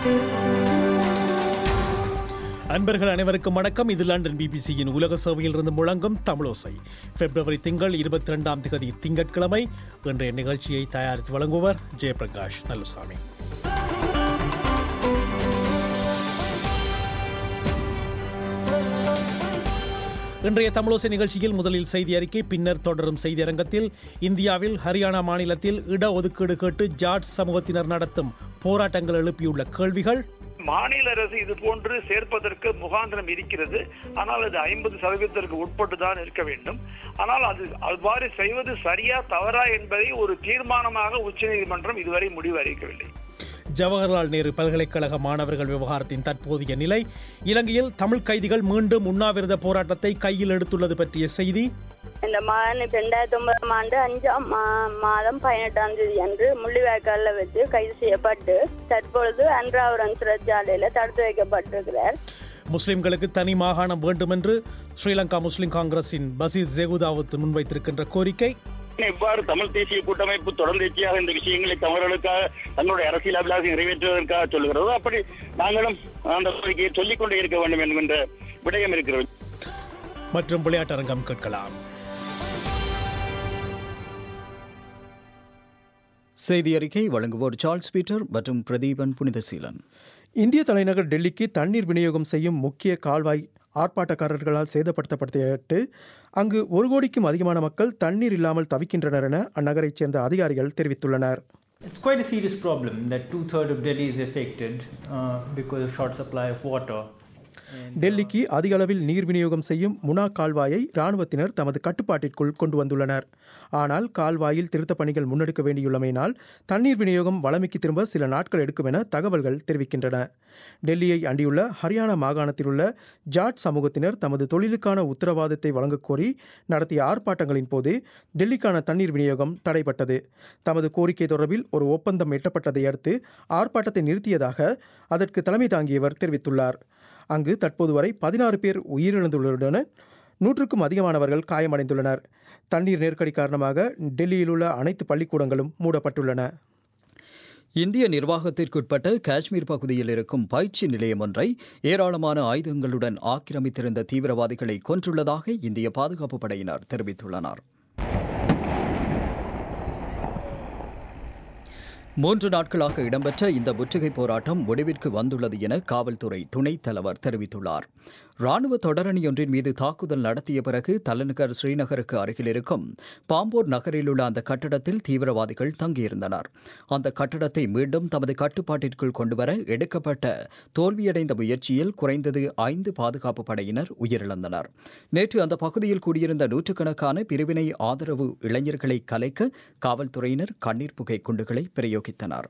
அன்பர்கள் அனைவருக்கும் வணக்கம் இது லண்டன் பிபிசியின் உலக சேவையில் இருந்து முழங்கும் தமிழோசை பிப்ரவரி திங்கள் இருபத்தி ரெண்டாம் தேதி திங்கட்கிழமை இன்றைய நிகழ்ச்சியை தயாரித்து வழங்குவர் ஜெயபிரகாஷ் நல்லுசாமி இன்றைய தமிழோசை நிகழ்ச்சியில் முதலில் செய்தி அறிக்கை பின்னர் தொடரும் செய்தியரங்கத்தில் இந்தியாவில் ஹரியானா மாநிலத்தில் இடஒதுக்கீடு கேட்டு ஜாட் சமூகத்தினர் நடத்தும் போராட்டங்கள் எழுப்பியுள்ள கேள்விகள் மாநில அரசு இது போன்று சேர்ப்பதற்கு முகாந்திரம் இருக்கிறது ஆனால் அது ஐம்பது சதவீதத்திற்கு உட்பட்டு தான் இருக்க வேண்டும் ஆனால் அது அவ்வாறு செய்வது சரியா தவறா என்பதை ஒரு தீர்மானமாக உச்சநீதிமன்றம் இதுவரை முடிவு அறிவிக்கவில்லை ஜவஹர்லால் நேரு பல்கலைக்கழக மாணவர்கள் விவகாரத்தின் தற்போதைய நிலை இலங்கையில் தமிழ் கைதிகள் மீண்டும் உண்ணாவிரத போராட்டத்தை கையில் எடுத்துள்ளது பற்றிய செய்தி இந்த மகன் இப்ப ரெண்டாயிரத்தி ஒன்பதாம் ஆண்டு அஞ்சாம் மா- மாதம் பதினெட்டாம் தேதி அன்று முள்ளிவாய்க்கால்ல வச்சு கைது செய்யப்பட்டு தற்பொழுது அன்றாவரம் சிறைச்சாலையில தடுத்து வைக்கப்பட்டிருக்கிறார் முஸ்லிம்களுக்கு தனி மாகாணம் வேண்டும் என்று ஸ்ரீலங்கா முஸ்லிம் காங்கிரசின் பசீர் ஜெகுதாவுத் முன்வைத்திருக்கின்ற கோரிக்கை இவ்வாறு தமிழ் தேசிய கூட்டமைப்பு தொடர்ந்தேச்சியாக இந்த விஷயங்களை தமிழர்களுக்காக தங்களுடைய அரசியல் அபிலாசை நிறைவேற்றுவதற்காக சொல்லுகிறதோ அப்படி நாங்களும் அந்த கோரிக்கையை சொல்லிக் கொண்டே இருக்க வேண்டும் என்கின்ற விடயம் இருக்கிறது மற்றும் விளையாட்டரங்கம் கேட்கலாம் செய்தி அறிக்கை வழங்குவோர் சார்ல்ஸ் பீட்டர் மற்றும் பிரதீபன் புனிதசீலன் இந்திய தலைநகர் டெல்லிக்கு தண்ணீர் விநியோகம் செய்யும் முக்கிய கால்வாய் ஆர்ப்பாட்டக்காரர்களால் சேதப்படுத்தப்பட்டதையடுத்து அங்கு ஒரு கோடிக்கும் அதிகமான மக்கள் தண்ணீர் இல்லாமல் தவிக்கின்றனர் என அந்நகரைச் சேர்ந்த அதிகாரிகள் தெரிவித்துள்ளனர் It's quite a serious problem that two thirds of Delhi is affected uh, because of short supply of water. டெல்லிக்கு அதிக அளவில் நீர் விநியோகம் செய்யும் முனா கால்வாயை இராணுவத்தினர் தமது கட்டுப்பாட்டிற்குள் கொண்டு வந்துள்ளனர் ஆனால் கால்வாயில் திருத்தப் பணிகள் முன்னெடுக்க வேண்டியுள்ளமையினால் தண்ணீர் விநியோகம் வளமைக்கு திரும்ப சில நாட்கள் எடுக்கும் என தகவல்கள் தெரிவிக்கின்றன டெல்லியை அண்டியுள்ள ஹரியானா மாகாணத்தில் உள்ள ஜாட் சமூகத்தினர் தமது தொழிலுக்கான உத்தரவாதத்தை வழங்கக் கோரி நடத்திய ஆர்ப்பாட்டங்களின் போது டெல்லிக்கான தண்ணீர் விநியோகம் தடைப்பட்டது தமது கோரிக்கை தொடர்பில் ஒரு ஒப்பந்தம் எட்டப்பட்டதை அடுத்து ஆர்ப்பாட்டத்தை நிறுத்தியதாக அதற்கு தலைமை தாங்கியவர் தெரிவித்துள்ளார் அங்கு தற்போது வரை பதினாறு பேர் உயிரிழந்துள்ளதுடன் நூற்றுக்கும் அதிகமானவர்கள் காயமடைந்துள்ளனர் தண்ணீர் நெருக்கடி காரணமாக டெல்லியில் உள்ள அனைத்து பள்ளிக்கூடங்களும் மூடப்பட்டுள்ளன இந்திய நிர்வாகத்திற்குட்பட்ட காஷ்மீர் பகுதியில் இருக்கும் பயிற்சி நிலையம் ஒன்றை ஏராளமான ஆயுதங்களுடன் ஆக்கிரமித்திருந்த தீவிரவாதிகளை கொன்றுள்ளதாக இந்திய பாதுகாப்பு படையினர் தெரிவித்துள்ளனர் மூன்று நாட்களாக இடம்பெற்ற இந்த முற்றுகை போராட்டம் முடிவிற்கு வந்துள்ளது என காவல்துறை துணைத் தலைவர் தெரிவித்துள்ளார் ராணுவ தொடரணியொன்றின் மீது தாக்குதல் நடத்திய பிறகு தலைநகர் ஸ்ரீநகருக்கு அருகில் இருக்கும் பாம்போர் நகரில் உள்ள அந்த கட்டடத்தில் தீவிரவாதிகள் தங்கியிருந்தனர் அந்த கட்டடத்தை மீண்டும் தமது கட்டுப்பாட்டிற்குள் கொண்டுவர எடுக்கப்பட்ட தோல்வியடைந்த முயற்சியில் குறைந்தது ஐந்து பாதுகாப்பு படையினர் உயிரிழந்தனர் நேற்று அந்த பகுதியில் கூடியிருந்த நூற்றுக்கணக்கான பிரிவினை ஆதரவு இளைஞர்களை கலைக்க காவல்துறையினர் கண்ணீர் புகை குண்டுகளை பிரயோகித்தனர்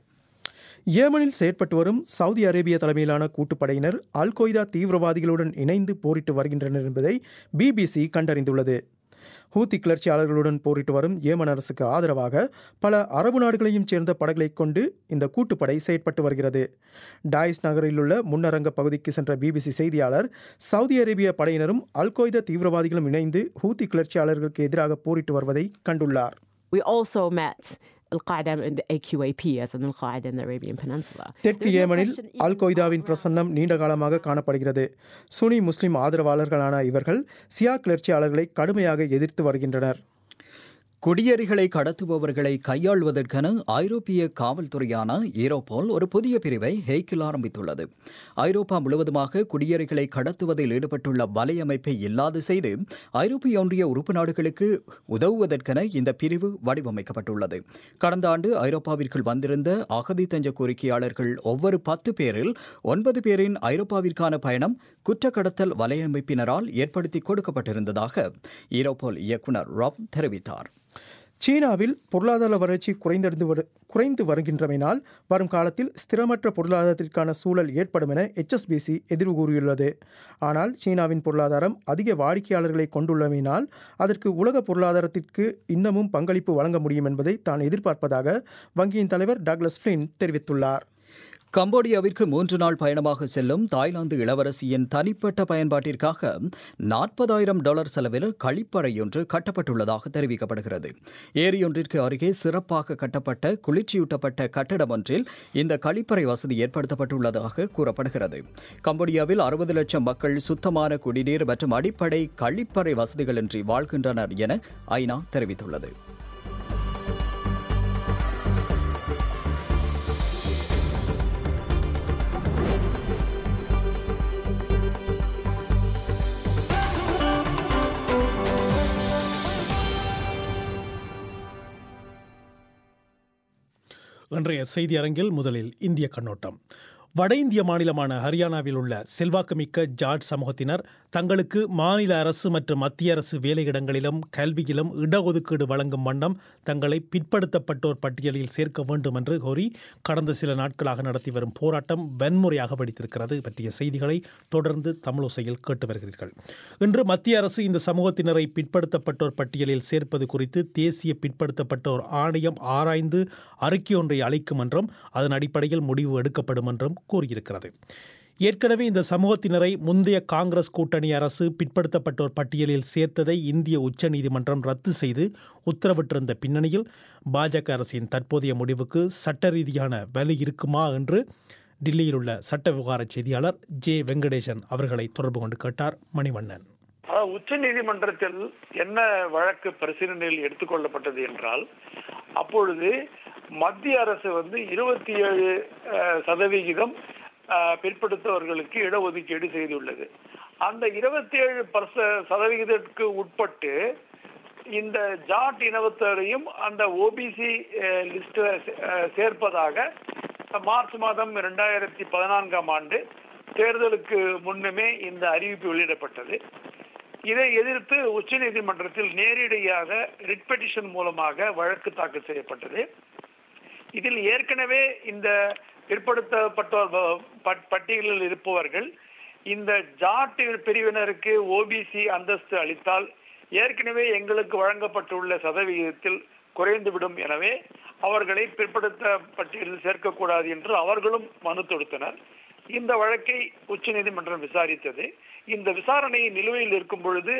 ஏமனில் செயற்பட்டு வரும் சவுதி அரேபியா தலைமையிலான கூட்டுப்படையினர் அல் கொய்தா தீவிரவாதிகளுடன் இணைந்து போரிட்டு வருகின்றனர் என்பதை பிபிசி கண்டறிந்துள்ளது ஹூத்தி கிளர்ச்சியாளர்களுடன் போரிட்டு வரும் ஏமன் அரசுக்கு ஆதரவாக பல அரபு நாடுகளையும் சேர்ந்த படைகளை கொண்டு இந்த கூட்டுப்படை செயற்பட்டு வருகிறது டாய்ஸ் நகரில் உள்ள முன்னரங்க பகுதிக்கு சென்ற பிபிசி செய்தியாளர் சவுதி அரேபிய படையினரும் அல் கொய்தா தீவிரவாதிகளும் இணைந்து ஹூத்தி கிளர்ச்சியாளர்களுக்கு எதிராக போரிட்டு வருவதை கண்டுள்ளார் We also met Al Qaeda and the AQAP, as in Al Qaeda in the Arabian Peninsula. தெற்கு There's no ஏமனில் question even அல் கொய்தாவின் பிரசன்னம் நீண்ட காலமாக காணப்படுகிறது சுனி முஸ்லிம் ஆதரவாளர்களான இவர்கள் சியா கிளர்ச்சியாளர்களை கடுமையாக எதிர்த்து வருகின்றனர் குடியேறிகளை கடத்துபவர்களை கையாள்வதற்கென ஐரோப்பிய காவல்துறையான ஈரோப்போல் ஒரு புதிய பிரிவை ஹேக்கில் ஆரம்பித்துள்ளது ஐரோப்பா முழுவதுமாக குடியேறிகளை கடத்துவதில் ஈடுபட்டுள்ள வலையமைப்பை இல்லாது செய்து ஐரோப்பிய ஒன்றிய உறுப்பு நாடுகளுக்கு உதவுவதற்கென இந்த பிரிவு வடிவமைக்கப்பட்டுள்ளது கடந்த ஆண்டு ஐரோப்பாவிற்குள் வந்திருந்த அகதி தஞ்ச கோரிக்கையாளர்கள் ஒவ்வொரு பத்து பேரில் ஒன்பது பேரின் ஐரோப்பாவிற்கான பயணம் குற்றக்கடத்தல் வலையமைப்பினரால் ஏற்படுத்தி கொடுக்கப்பட்டிருந்ததாக ஈரோப்போல் இயக்குனர் ராப் தெரிவித்தார் சீனாவில் பொருளாதார வளர்ச்சி குறைந்தடைந்து வரு- குறைந்து வருகின்றமையினால் வரும் காலத்தில் ஸ்திரமற்ற பொருளாதாரத்திற்கான சூழல் ஏற்படும் என HSBC எதிர்வு கூறியுள்ளது ஆனால் சீனாவின் பொருளாதாரம் அதிக வாடிக்கையாளர்களை கொண்டுள்ளமையினால் அதற்கு உலக பொருளாதாரத்திற்கு இன்னமும் பங்களிப்பு வழங்க முடியும் என்பதை தான் எதிர்பார்ப்பதாக வங்கியின் தலைவர் டாக்லஸ் ஃபிளின் தெரிவித்துள்ளார் கம்போடியாவிற்கு மூன்று நாள் பயணமாக செல்லும் தாய்லாந்து இளவரசியின் தனிப்பட்ட பயன்பாட்டிற்காக நாற்பதாயிரம் டாலர் செலவில் கழிப்பறையொன்று கட்டப்பட்டுள்ளதாக தெரிவிக்கப்படுகிறது ஏரியொன்றிற்கு அருகே சிறப்பாக கட்டப்பட்ட குளிர்ச்சியூட்டப்பட்ட கட்டடம் ஒன்றில் இந்த கழிப்பறை வசதி ஏற்படுத்தப்பட்டுள்ளதாக கூறப்படுகிறது கம்போடியாவில் அறுபது லட்சம் மக்கள் சுத்தமான குடிநீர் மற்றும் அடிப்படை கழிப்பறை வசதிகளின்றி வாழ்கின்றனர் என ஐநா தெரிவித்துள்ளது இன்றைய செய்தி அரங்கில் முதலில் இந்திய கண்ணோட்டம் வட இந்திய மாநிலமான ஹரியானாவில் உள்ள செல்வாக்குமிக்க ஜாட் சமூகத்தினர் தங்களுக்கு மாநில அரசு மற்றும் மத்திய அரசு வேலையிடங்களிலும் கல்வியிலும் இடஒதுக்கீடு வழங்கும் வண்ணம் தங்களை பிற்படுத்தப்பட்டோர் பட்டியலில் சேர்க்க வேண்டும் என்று கோரி கடந்த சில நாட்களாக நடத்தி வரும் போராட்டம் வன்முறையாக வெடித்திருக்கிறது பற்றிய செய்திகளை தொடர்ந்து தமிழோசையில் கேட்டு வருகிறீர்கள் இன்று மத்திய அரசு இந்த சமூகத்தினரை பிற்படுத்தப்பட்டோர் பட்டியலில் சேர்ப்பது குறித்து தேசிய பிற்படுத்தப்பட்டோர் ஆணையம் ஆராய்ந்து அறிக்கை ஒன்றை அளிக்கும் என்றும் அதன் அடிப்படையில் முடிவு எடுக்கப்படும் என்றும் கூறியிருக்கிறது ஏற்கனவே இந்த சமூகத்தினரை முந்தைய காங்கிரஸ் கூட்டணி அரசு பிற்படுத்தப்பட்டோர் பட்டியலில் சேர்த்ததை இந்திய உச்சநீதிமன்றம் ரத்து செய்து உத்தரவிட்டிருந்த பின்னணியில் பாஜக அரசின் தற்போதைய முடிவுக்கு சட்ட ரீதியான வலு இருக்குமா என்று டில்லியில் உள்ள சட்ட விவகார செய்தியாளர் ஜே வெங்கடேசன் அவர்களை தொடர்பு கொண்டு கேட்டார் மணிவண்ணன் உச்ச நீதிமன்றத்தில் என்ன வழக்கு பரிசீலனையில் எடுத்துக்கொள்ளப்பட்டது என்றால் அப்பொழுது மத்திய அரசு வந்து இருபத்தி ஏழு சதவிகிதம் பிற்படுத்தவர்களுக்கு இடஒதுக்கீடு செய்துள்ளது அந்த இருபத்தி ஏழு பர்ச சதவிகிதத்துக்கு உட்பட்டு இந்த ஜாட் இனவத்தரையும் அந்த ஓபிசி லிஸ்ட்ல சேர்ப்பதாக மார்ச் மாதம் இரண்டாயிரத்தி பதினான்காம் ஆண்டு தேர்தலுக்கு முன்னுமே இந்த அறிவிப்பு வெளியிடப்பட்டது இதை எதிர்த்து உச்சநீதிமன்றத்தில் நேரடியாக ரிட் பெட்டிஷன் மூலமாக வழக்கு தாக்கல் செய்யப்பட்டது இதில் ஏற்கனவே இந்த பிற்படுத்தப்பட்டோர் பட்டியலில் இருப்பவர்கள் இந்த ஜாட் பிரிவினருக்கு ஓபிசி அந்தஸ்து அளித்தால் ஏற்கனவே எங்களுக்கு வழங்கப்பட்டுள்ள சதவிகிதத்தில் குறைந்துவிடும் எனவே அவர்களை பிற்படுத்த பட்டியலில் சேர்க்கக்கூடாது என்று அவர்களும் மனு தொடுத்தனர் இந்த வழக்கை உச்சநீதிமன்றம் விசாரித்தது இந்த விசாரணை நிலுவையில் இருக்கும் பொழுது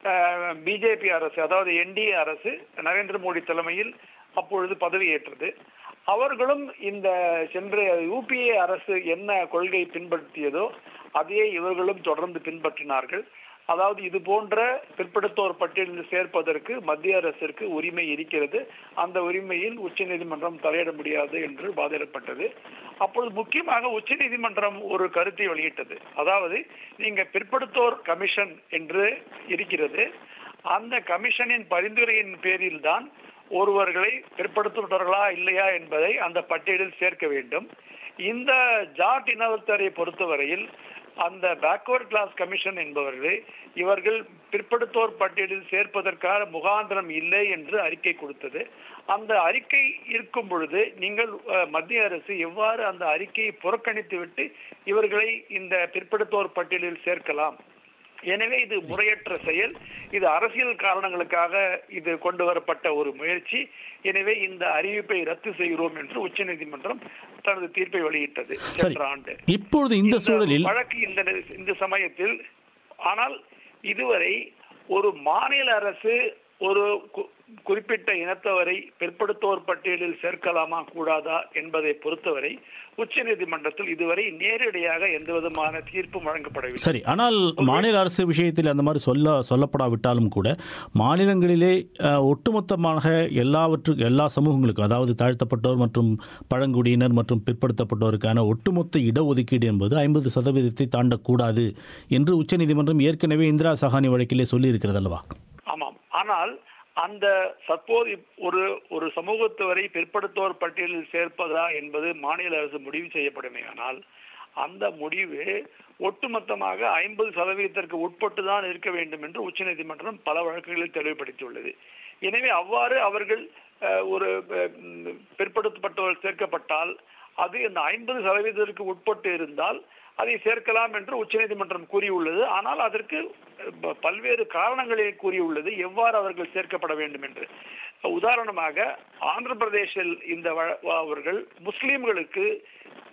பிஜேபி அரசு அதாவது என்டிஏ அரசு நரேந்திர மோடி தலைமையில் அப்பொழுது பதவியேற்றது அவர்களும் இந்த சென்ற யூபிஏ அரசு என்ன கொள்கை பின்பற்றியதோ அதையே இவர்களும் தொடர்ந்து பின்பற்றினார்கள் அதாவது இது போன்ற பிற்படுத்தோர் பட்டியலில் சேர்ப்பதற்கு மத்திய அரசிற்கு உரிமை இருக்கிறது அந்த உரிமையில் உச்ச நீதிமன்றம் தலையிட முடியாது என்று வாதிடப்பட்டது அப்பொழுது முக்கியமாக உச்ச நீதிமன்றம் ஒரு கருத்தை வெளியிட்டது அதாவது நீங்க பிற்படுத்தோர் கமிஷன் என்று இருக்கிறது அந்த கமிஷனின் பரிந்துரையின் பேரில் தான் ஒருவர்களை பிற்படுத்தப்பட்டவர்களா இல்லையா என்பதை அந்த பட்டியலில் சேர்க்க வேண்டும் இந்த ஜாட் இனவத்தரை பொறுத்தவரையில் அந்த பேக்வர்ட் கிளாஸ் கமிஷன் என்பவர்கள் இவர்கள் பிற்படுத்தோர் பட்டியலில் சேர்ப்பதற்கான முகாந்திரம் இல்லை என்று அறிக்கை கொடுத்தது அந்த அறிக்கை இருக்கும் பொழுது நீங்கள் மத்திய அரசு எவ்வாறு அந்த அறிக்கையை புறக்கணித்து விட்டு இவர்களை இந்த பிற்படுத்தோர் பட்டியலில் சேர்க்கலாம் எனவே இது முறையற்ற செயல் இது அரசியல் காரணங்களுக்காக இது கொண்டு வரப்பட்ட ஒரு முயற்சி எனவே இந்த அறிவிப்பை ரத்து செய்கிறோம் என்று உச்சநீதிமன்றம் தனது தீர்ப்பை வெளியிட்டது சென்ற ஆண்டு இப்பொழுது இந்த சூழலில் வழக்கு இந்த இந்த சமயத்தில் ஆனால் இதுவரை ஒரு மாநில அரசு ஒரு குறிப்பிட்ட இனத்தவரை பிற்படுத்தோர் பட்டியலில் சேர்க்கலாமா கூடாதா என்பதை பொறுத்தவரை உச்ச நீதிமன்றத்தில் இதுவரை நேரடியாக எந்த விதமான தீர்ப்பும் வழங்கப்படவில்லை சரி ஆனால் மாநில அரசு விஷயத்தில் அந்த மாதிரி சொல்ல சொல்லப்படாவிட்டாலும் கூட மாநிலங்களிலே ஒட்டுமொத்தமாக எல்லாவற்று எல்லா சமூகங்களுக்கும் அதாவது தாழ்த்தப்பட்டோர் மற்றும் பழங்குடியினர் மற்றும் பிற்படுத்தப்பட்டோருக்கான ஒட்டுமொத்த இடஒதுக்கீடு என்பது ஐம்பது சதவீதத்தை தாண்டக்கூடாது என்று உச்சநீதிமன்றம் ஏற்கனவே இந்திரா சஹானி வழக்கிலே சொல்லியிருக்கிறது அல்லவா ஆமாம் ஆனால் அந்த தற்போது ஒரு ஒரு சமூகத்தவரை பிற்படுத்தோர் பட்டியலில் சேர்ப்பதா என்பது மாநில அரசு முடிவு செய்யப்படுமேயானால் அந்த முடிவு ஒட்டுமொத்தமாக ஐம்பது சதவீதத்திற்கு உட்பட்டு தான் இருக்க வேண்டும் என்று உச்சநீதிமன்றம் பல வழக்குகளில் தெளிவுபடுத்தியுள்ளது எனவே அவ்வாறு அவர்கள் ஒரு பிற்படுத்தப்பட்டவர் சேர்க்கப்பட்டால் அது இந்த ஐம்பது சதவீதத்திற்கு உட்பட்டு இருந்தால் அதை சேர்க்கலாம் என்று உச்சநீதிமன்றம் கூறியுள்ளது ஆனால் அதற்கு பல்வேறு காரணங்களை கூறியுள்ளது எவ்வாறு அவர்கள் சேர்க்கப்பட வேண்டும் என்று உதாரணமாக ஆந்திர பிரதேசில் இந்த அவர்கள் முஸ்லிம்களுக்கு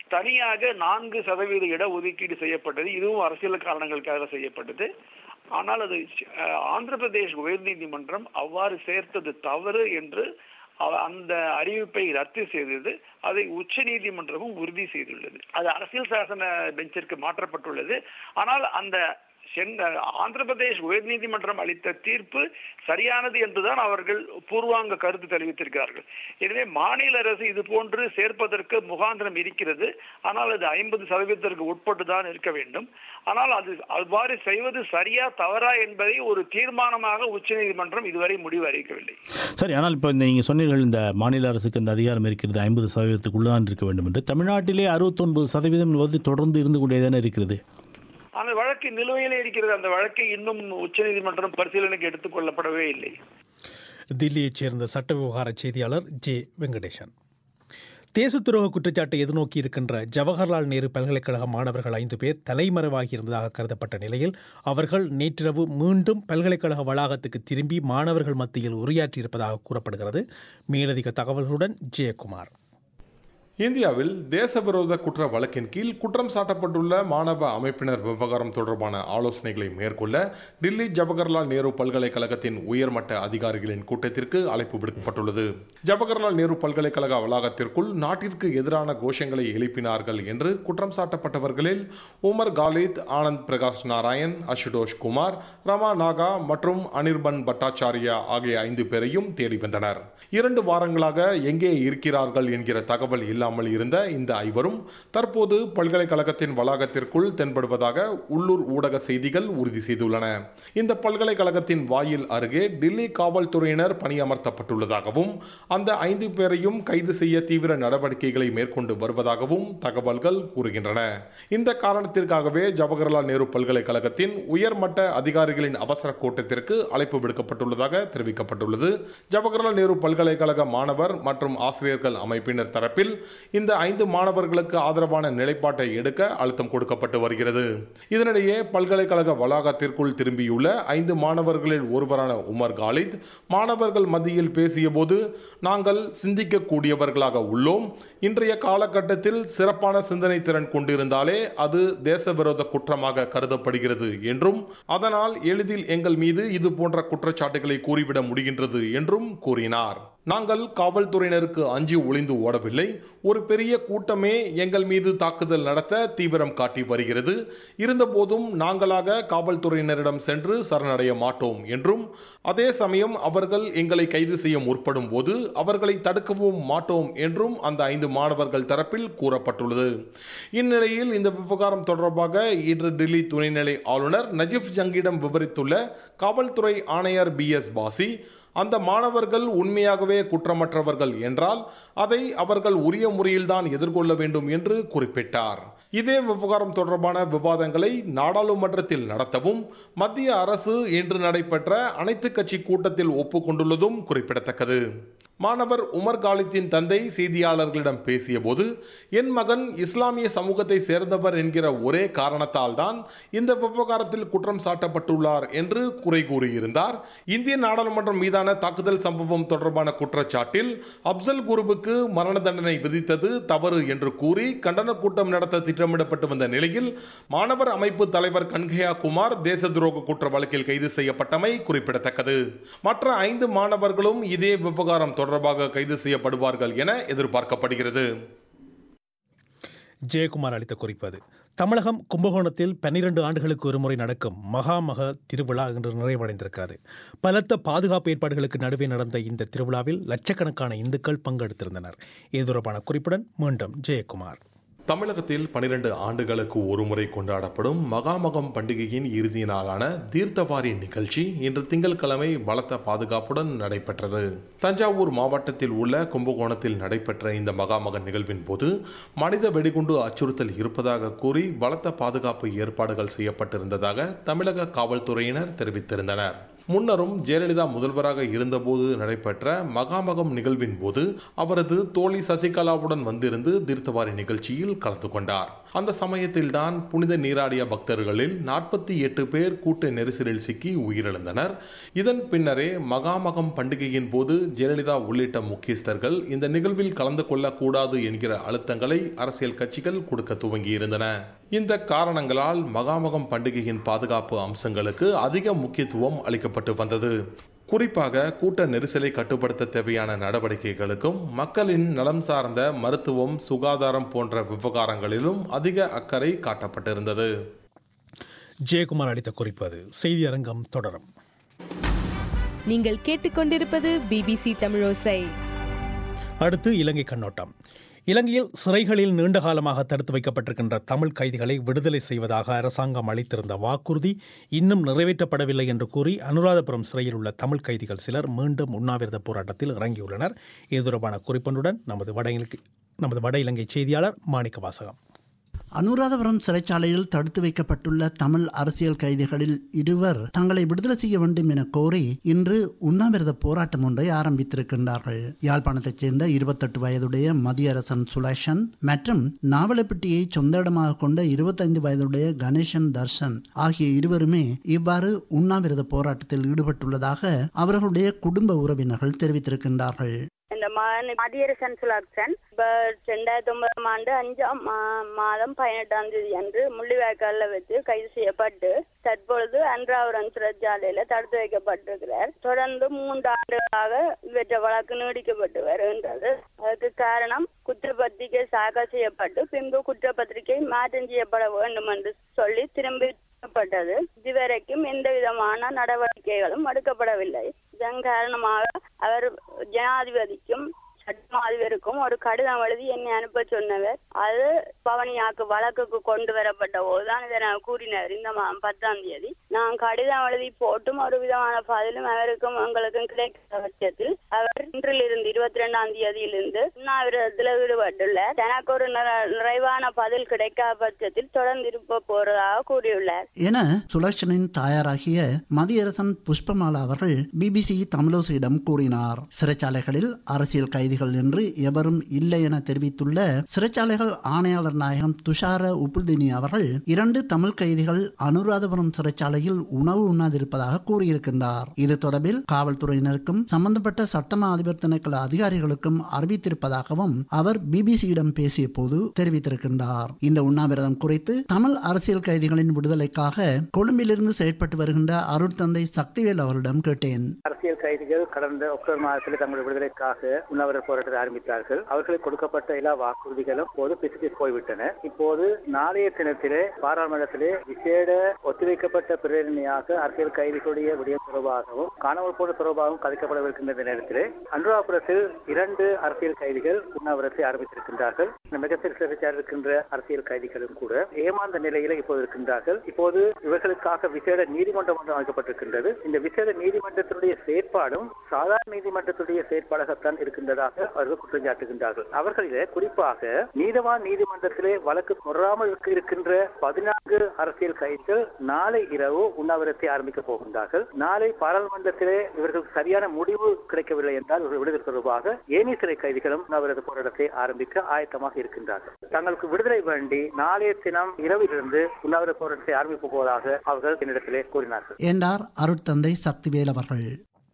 தனியாக நான்கு சதவீத இட ஒதுக்கீடு செய்யப்பட்டது இதுவும் அரசியல் காரணங்களுக்காக செய்யப்பட்டது ஆனால் அது அஹ், ஆந்திர பிரதேஷ் உயர்நீதிமன்றம் அவ்வாறு சேர்த்தது தவறு என்று அவ- அந்த அறிவிப்பை ரத்து செய்தது அதை உச்ச நீதிமன்றமும் உறுதி செய்துள்ளது அது அரசியல் சாசன பெஞ்சிற்கு மாற்றப்பட்டுள்ளது ஆனால் அந்த செங்க ஆந்திர பிரதேஷ் உயர்நீதிமன்றம் அளித்த தீர்ப்பு சரியானது என்றுதான் அவர்கள் பூர்வாங்க கருத்து தெரிவித்திருக்கிறார்கள் எனவே மாநில அரசு இது போன்று சேர்ப்பதற்கு முகாந்திரம் இருக்கிறது ஆனால் அது ஐம்பது சதவீதத்திற்கு உட்பட்டு தான் இருக்க வேண்டும் ஆனால் அது அவ்வாறு செய்வது சரியா தவறா என்பதை ஒரு தீர்மானமாக உச்சநீதிமன்றம் இதுவரை முடிவு அறிவிக்கவில்லை சரி ஆனால் இப்போ இந்த நீங்கள் சொன்னீர்கள் இந்த மாநில அரசுக்கு இந்த அதிகாரம் இருக்கிறது ஐம்பது சதவீதத்துக்குள்ளான் இருக்க வேண்டும் என்று தமிழ்நாட்டிலே அறுபத்தொன்பது சதவீதம் என்பது தொடர்ந்து இருந்து கொண்டே தானே இருக்கிறது அந்த வழக்கு நிலுவையிலே இருக்கிறது அந்த வழக்கை இன்னும் உச்சநீதிமன்றம் பரிசீலனைக்கு எடுத்துக் கொள்ளப்படவே இல்லை தில்லியைச் சேர்ந்த சட்ட விவகார செய்தியாளர் ஜே வெங்கடேசன் தேச துரோக குற்றச்சாட்டை எதிர்நோக்கி இருக்கின்ற ஜவஹர்லால் நேரு பல்கலைக்கழக மாணவர்கள் ஐந்து பேர் தலைமறைவாகி இருந்ததாக கருதப்பட்ட நிலையில் அவர்கள் நேற்றிரவு மீண்டும் பல்கலைக்கழக வளாகத்துக்கு திரும்பி மாணவர்கள் மத்தியில் உரையாற்றியிருப்பதாக கூறப்படுகிறது மேலதிக தகவல்களுடன் ஜெயக்குமார் இந்தியாவில் தேசவிரோத குற்ற வழக்கின் கீழ் குற்றம் சாட்டப்பட்டுள்ள மாணவ அமைப்பினர் விவகாரம் தொடர்பான ஆலோசனைகளை மேற்கொள்ள டில்லி ஜவஹர்லால் நேரு பல்கலைக்கழகத்தின் உயர்மட்ட அதிகாரிகளின் கூட்டத்திற்கு அழைப்பு விடுக்கப்பட்டுள்ளது ஜவஹர்லால் நேரு பல்கலைக்கழக வளாகத்திற்குள் நாட்டிற்கு எதிரான கோஷங்களை எழுப்பினார்கள் என்று குற்றம் சாட்டப்பட்டவர்களில் உமர் காலித் ஆனந்த் பிரகாஷ் நாராயண் அசுடோஷ் குமார் ரமா நாகா மற்றும் அனிர்பன் பட்டாச்சாரியா ஆகிய ஐந்து பேரையும் தேடி வந்தனர் இரண்டு வாரங்களாக எங்கே இருக்கிறார்கள் என்கிற தகவல் இல்லாமல் இருந்த இந்த ஐவரும் தற்போது பல்கலைக்கழகத்தின் வளாகத்திற்குள் தென்படுவதாக உள்ளூர் ஊடக செய்திகள் உறுதி செய்துள்ளன இந்த பல்கலைக்கழகத்தின் வாயில் அருகே டில்லி காவல்துறையினர் பணியமர்த்தப்பட்டுள்ளதாகவும் அந்த ஐந்து பேரையும் கைது செய்ய தீவிர நடவடிக்கைகளை மேற்கொண்டு வருவதாகவும் தகவல்கள் கூறுகின்றன இந்த காரணத்திற்காகவே ஜவஹர்லால் நேரு பல்கலைக்கழகத்தின் உயர்மட்ட அதிகாரிகளின் அவசர கூட்டத்திற்கு அழைப்பு விடுக்கப்பட்டுள்ளதாக தெரிவிக்கப்பட்டுள்ளது ஜவஹர்லால் நேரு பல்கலைக்கழக மாணவர் மற்றும் ஆசிரியர்கள் அமைப்பினர் தரப்பில் இந்த ஐந்து மாணவர்களுக்கு ஆதரவான நிலைப்பாட்டை எடுக்க அழுத்தம் கொடுக்கப்பட்டு வருகிறது இதனிடையே பல்கலைக்கழக வளாகத்திற்குள் திரும்பியுள்ள ஐந்து மாணவர்களில் ஒருவரான உமர் காலித் மாணவர்கள் மத்தியில் பேசியபோது நாங்கள் சிந்திக்கக்கூடியவர்களாக உள்ளோம் இன்றைய காலகட்டத்தில் சிறப்பான சிந்தனை திறன் கொண்டிருந்தாலே அது தேசவிரோத குற்றமாக கருதப்படுகிறது என்றும் அதனால் எளிதில் எங்கள் மீது இது போன்ற குற்றச்சாட்டுகளை கூறிவிட முடிகின்றது என்றும் கூறினார் நாங்கள் காவல்துறையினருக்கு அஞ்சி ஒளிந்து ஓடவில்லை ஒரு பெரிய கூட்டமே எங்கள் மீது தாக்குதல் நடத்த தீவிரம் காட்டி வருகிறது இருந்தபோதும் நாங்களாக காவல்துறையினரிடம் சென்று சரணடைய மாட்டோம் என்றும் அதே சமயம் அவர்கள் எங்களை கைது செய்ய முற்படும் போது அவர்களை தடுக்கவும் மாட்டோம் என்றும் அந்த ஐந்து மாணவர்கள் தரப்பில் கூறப்பட்டுள்ளது இந்நிலையில் இந்த விவகாரம் தொடர்பாக இன்று டெல்லி துணைநிலை ஆளுநர் நஜீப் ஜங்கிடம் விவரித்துள்ள காவல்துறை ஆணையர் பி எஸ் பாசி அந்த மாணவர்கள் உண்மையாகவே குற்றமற்றவர்கள் என்றால் அதை அவர்கள் உரிய முறையில்தான் எதிர்கொள்ள வேண்டும் என்று குறிப்பிட்டார் இதே விவகாரம் தொடர்பான விவாதங்களை நாடாளுமன்றத்தில் நடத்தவும் மத்திய அரசு இன்று நடைபெற்ற அனைத்து கட்சி கூட்டத்தில் ஒப்புக்கொண்டுள்ளதும் குறிப்பிடத்தக்கது மாணவர் உமர் காலித்தின் தந்தை செய்தியாளர்களிடம் பேசியபோது என் மகன் இஸ்லாமிய சமூகத்தை சேர்ந்தவர் என்கிற ஒரே காரணத்தால் தான் இந்த விவகாரத்தில் குற்றம் சாட்டப்பட்டுள்ளார் என்று குறை கூறியிருந்தார் இந்திய நாடாளுமன்றம் மீதான தாக்குதல் சம்பவம் தொடர்பான குற்றச்சாட்டில் அப்சல் குருவுக்கு மரண தண்டனை விதித்தது தவறு என்று கூறி கண்டன கூட்டம் நடத்த திட்டமிடப்பட்டு வந்த நிலையில் மாணவர் அமைப்பு தலைவர் கன்கையா குமார் தேச துரோக குற்ற வழக்கில் கைது செய்யப்பட்டமை குறிப்பிடத்தக்கது மற்ற ஐந்து மாணவர்களும் இதே விவகாரம் தொடர்பாக கைது செய்யப்படுவார்கள் என எதிர்பார்க்கப்படுகிறது ஜெயக்குமார் அளித்த குறிப்பது தமிழகம் கும்பகோணத்தில் பன்னிரண்டு ஆண்டுகளுக்கு ஒருமுறை நடக்கும் மகாமக திருவிழா இன்று நிறைவடைந்திருக்கிறது பலத்த பாதுகாப்பு ஏற்பாடுகளுக்கு நடுவே நடந்த இந்த திருவிழாவில் லட்சக்கணக்கான இந்துக்கள் பங்கெடுத்திருந்தனர் இது தொடர்பான குறிப்புடன் மீண்டும் ஜெயக்குமார் தமிழகத்தில் பனிரெண்டு ஆண்டுகளுக்கு ஒருமுறை கொண்டாடப்படும் மகாமகம் பண்டிகையின் இறுதி நாளான தீர்த்தவாரி நிகழ்ச்சி இன்று திங்கட்கிழமை பலத்த பாதுகாப்புடன் நடைபெற்றது தஞ்சாவூர் மாவட்டத்தில் உள்ள கும்பகோணத்தில் நடைபெற்ற இந்த மகாமகன் நிகழ்வின் போது மனித வெடிகுண்டு அச்சுறுத்தல் இருப்பதாக கூறி பலத்த பாதுகாப்பு ஏற்பாடுகள் செய்யப்பட்டிருந்ததாக தமிழக காவல்துறையினர் தெரிவித்திருந்தனர் முன்னரும் ஜெயலலிதா முதல்வராக இருந்தபோது நடைபெற்ற மகாமகம் நிகழ்வின் போது அவரது தோழி சசிகலாவுடன் வந்திருந்து தீர்த்தவாரி நிகழ்ச்சியில் கலந்து கொண்டார் அந்த சமயத்தில்தான் புனித நீராடிய பக்தர்களில் நாற்பத்தி எட்டு பேர் கூட்ட நெரிசலில் சிக்கி உயிரிழந்தனர் இதன் பின்னரே மகாமகம் பண்டிகையின் போது ஜெயலலிதா உள்ளிட்ட முக்கியஸ்தர்கள் இந்த நிகழ்வில் கலந்து கொள்ளக்கூடாது என்கிற அழுத்தங்களை அரசியல் கட்சிகள் கொடுக்க துவங்கியிருந்தன இந்த காரணங்களால் மகாமகம் பண்டிகையின் பாதுகாப்பு அம்சங்களுக்கு அதிக முக்கியத்துவம் அளிக்கப்பட்டு வந்தது குறிப்பாக கூட்ட நெரிசலை கட்டுப்படுத்த தேவையான நடவடிக்கைகளுக்கும் மக்களின் நலம் சார்ந்த மருத்துவம் சுகாதாரம் போன்ற விவகாரங்களிலும் அதிக அக்கறை காட்டப்பட்டிருந்தது ஜெயக்குமார் அளித்த குறிப்பது செய்தி அரங்கம் தொடரும் நீங்கள் கேட்டுக்கொண்டிருப்பது பிபிசி தமிழோசை அடுத்து இலங்கை கண்ணோட்டம் இலங்கையில் சிறைகளில் நீண்ட காலமாக தடுத்து வைக்கப்பட்டிருக்கின்ற தமிழ் கைதிகளை விடுதலை செய்வதாக அரசாங்கம் அளித்திருந்த வாக்குறுதி இன்னும் நிறைவேற்றப்படவில்லை என்று கூறி அனுராதபுரம் சிறையில் உள்ள தமிழ் கைதிகள் சிலர் மீண்டும் உண்ணாவிரத போராட்டத்தில் இறங்கியுள்ளனர் இது தொடர்பான குறிப்பொன்றுடன் நமது வட இலங்கை நமது வட இலங்கை செய்தியாளர் மாணிக்க வாசகம் அனுராதபுரம் சிறைச்சாலையில் தடுத்து வைக்கப்பட்டுள்ள தமிழ் அரசியல் கைதிகளில் இருவர் தங்களை விடுதலை செய்ய வேண்டும் என கோரி இன்று உண்ணாவிரத போராட்டம் ஒன்றை ஆரம்பித்திருக்கின்றார்கள் யாழ்ப்பாணத்தைச் சேர்ந்த இருபத்தெட்டு வயதுடைய மதியரசன் சுலேஷன் மற்றும் நாவலப்பட்டியை சொந்த இடமாக கொண்ட இருபத்தைந்து வயதுடைய கணேசன் தர்ஷன் ஆகிய இருவருமே இவ்வாறு உண்ணாவிரத போராட்டத்தில் ஈடுபட்டுள்ளதாக அவர்களுடைய குடும்ப உறவினர்கள் தெரிவித்திருக்கின்றார்கள் இந்த மகன் மதியரசன் சுலாக்சன் இப்ப ரெண்டாயிரத்தி ஒன்பதாம் ஆண்டு அஞ்சாம் மா- மாதம் பதினெட்டாம் தேதி அன்று முள்ளிவாய்க்காலில் வச்சு கைது செய்யப்பட்டு தற்பொழுது அன்றாவரம் சிறைச்சாலையில தடுத்து வைக்கப்பட்டிருக்கிறார் தொடர்ந்து மூன்று ஆண்டுகளாக இவற்றை வழக்கு நீடிக்கப்பட்டு வருகின்றது அதுக்கு காரணம் குற்றப்பத்திரிகை சாக செய்யப்பட்டு பின்பு குற்றப்பத்திரிகை மாற்றம் செய்யப்பட வேண்டும் என்று சொல்லி திரும்பி பட்டது இதுவரைக்கும் எந்த விதமான நடவடிக்கைகளும் எடுக்கப்படவில்லை இதன் காரணமாக அவர் ஜனாதிபதிக்கும் சட்டம் அதிபருக்கும் ஒரு கடிதம் எழுதி என்னை அனுப்ப சொன்னவர் அது பவனியாக்கு வழக்குக்கு கொண்டு வரப்பட்ட போதுதான் இதை நான் கூறினார் இந்த மாதம் பத்தாம் தேதி நான் கடிதம் எழுதி போட்டும் ஒரு விதமான பதிலும் அவருக்கும் எங்களுக்கும் கிடைக்காத பட்சத்தில் அவர் இன்றிலிருந்து இருபத்தி ரெண்டாம் தேதியிலிருந்து உண்ணாவிரதத்தில் ஈடுபட்டுள்ளார் தனக்கு ஒரு நிற- நிறைவான பதில் கிடைக்காத பட்சத்தில் தொடர்ந்து இருப்ப போறதாக கூறியுள்ளார் என சுலட்சனின் தாயாராகிய மதியரசன் புஷ்பமாலா அவர்கள் பிபிசி தமிழோசியிடம் கூறினார் சிறைச்சாலைகளில் அரசியல் கைதிகள் என்று எவரும் இல்லை என தெரிவித்துள்ள சிறைச்சாலைகள் ஆணையாளர் நாயகம் துஷார உப்புல்தினி அவர்கள் இரண்டு தமிழ் கைதிகள் அனுராதபுரம் சிறைச்சாலையில் உணவு உண்ணாதிருப்பதாக கூறியிருக்கின்றார் இது தொடர்பில் காவல்துறையினருக்கும் சம்பந்தப்பட்ட சட்டமா அதிபர் திணைக்கள அதிகாரிகளுக்கும் அறிவித்திருப்பதாகவும் அவர் பிபிசியிடம் பேசிய போது தெரிவித்திருக்கின்றார் இந்த உண்ணாவிரதம் குறித்து தமிழ் அரசியல் கைதிகளின் விடுதலைக்காக கொழும்பிலிருந்து செயற்பட்டு வருகின்ற அருட்தந்தை சக்திவேல் அவரிடம் கேட்டேன் அரசியல் கைதிகள் கடந்த அக்டோபர் மாதத்தில் தங்களுடைய விடுதலைக்காக உண்ணாவிரத போராட்டத்தை ஆரம்பித்தார்கள் அவர்களுக்கு கொடுக்கப்பட்ட எல்லா வாக்குறுதிகளும் போது பிசுக்கு போய்விட்டன இப்போது நாளைய தினத்திலே பாராளுமன்றத்திலே விசேட ஒத்திவைக்கப்பட்ட பிரேரணையாக அரசியல் கைதிகளுடைய விடயம் தொடர்பாகவும் காணாமல் போன தொடர்பாகவும் கதைக்கப்படவிருக்கின்ற இந்த நேரத்திலே அனுராபுரத்தில் இரண்டு அரசியல் கைதிகள் உண்ணாவிரத்தை ஆரம்பித்திருக்கின்றார்கள் இந்த மிகப்பெரிய சிறைச்சாலையில் இருக்கின்ற அரசியல் கைதிகளும் கூட ஏமாந்த நிலையில இப்போது இருக்கின்றார்கள் இப்போது இவர்களுக்காக விசேட நீதிமன்றம் ஒன்று அமைக்கப்பட்டிருக்கின்றது இந்த விசேட நீதிமன்றத்தினுடைய செயற்பாடும் சாதாரண நீதிமன்றத்துடைய செயற்பாடாகத்தான் இருக்கின்றதாக அவர்கள் குற்றம் சாட்டுகின்றார்கள் அவர்களிலே குறிப்பாக நீதவான் நீதிமன்றத்திலே வழக்கு தொடராமல் இருக்க- இருக்கின்ற பதினான்கு அரசியல் கைதிகள் நாளை இரவு உண்ணாவிரத்தை ஆரம்பிக்க போகின்றார்கள் நாளை பாராளுமன்றத்திலே இவர்களுக்கு சரியான முடிவு கிடைக்கவில்லை என்றால் இவர்கள் விடுதலை தொடர்பாக ஏனி சிறை கைதிகளும் உண்ணாவிரத போராட்டத்தை ஆரம்பிக்க ஆயத்தமாக இருக்கின்றார்கள் தங்களுக்கு விடுதலை வேண்டி நாளைய தினம் இரவிலிருந்து உண்ணாவிரத போராட்டத்தை ஆரம்பிக்க போவதாக அவர்கள் என்னிடத்திலே கூறினார்கள் என்றார் அருட்தந்தை சக்திவேல் அவர்கள்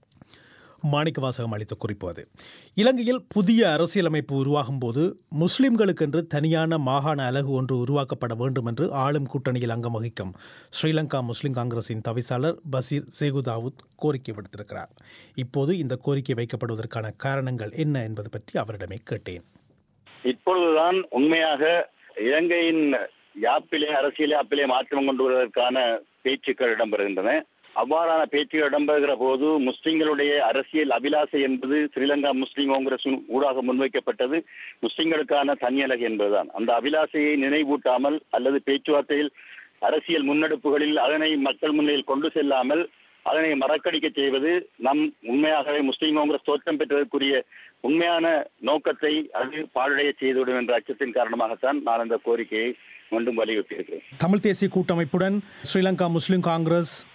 மாணிக்க வாசகம் அளித்த குறிப்பு அது இலங்கையில் புதிய அரசியலமைப்பு உருவாகும் போது முஸ்லிம்களுக்கென்று தனியான மாகாண அலகு ஒன்று உருவாக்கப்பட வேண்டும் என்று ஆளும் கூட்டணியில் அங்கம் வகிக்கும் ஸ்ரீலங்கா முஸ்லிம் காங்கிரசின் தவிசாளர் பசீர் சேகுதாவுத் கோரிக்கை விடுத்திருக்கிறார் இப்போது இந்த கோரிக்கை வைக்கப்படுவதற்கான காரணங்கள் என்ன என்பது பற்றி அவரிடமே கேட்டேன் இப்பொழுதுதான் உண்மையாக இலங்கையின் யாப்பிலே அரசியல் யாப்பிலே மாற்றம் கொண்டு வருவதற்கான பேச்சுக்கள் இடம்பெறுகின்றன அவ்வாறான பேச்சுகள் இடம்பெறுகிற போது முஸ்லிம்களுடைய அரசியல் அபிலாசை என்பது ஸ்ரீலங்கா முஸ்லிம் காங்கிரஸ் ஊடாக முன்வைக்கப்பட்டது முஸ்லிம்களுக்கான தனியலகு என்பதுதான் அந்த அபிலாசையை நினைவூட்டாமல் அல்லது பேச்சுவார்த்தையில் அரசியல் முன்னெடுப்புகளில் அதனை மக்கள் முன்னிலையில் கொண்டு செல்லாமல் அதனை மறக்கடிக்க செய்வது நம் உண்மையாகவே முஸ்லிம் காங்கிரஸ் தோற்றம் பெற்றதற்குரிய உண்மையான நோக்கத்தை அது பாழடைய செய்துவிடும் என்ற அச்சத்தின் காரணமாகத்தான் நான் அந்த கோரிக்கையை மீண்டும் வலியுறுத்தியிருக்கிறேன் தமிழ் தேசிய கூட்டமைப்புடன் ஸ்ரீலங்கா முஸ்லிம் காங்கிரஸ்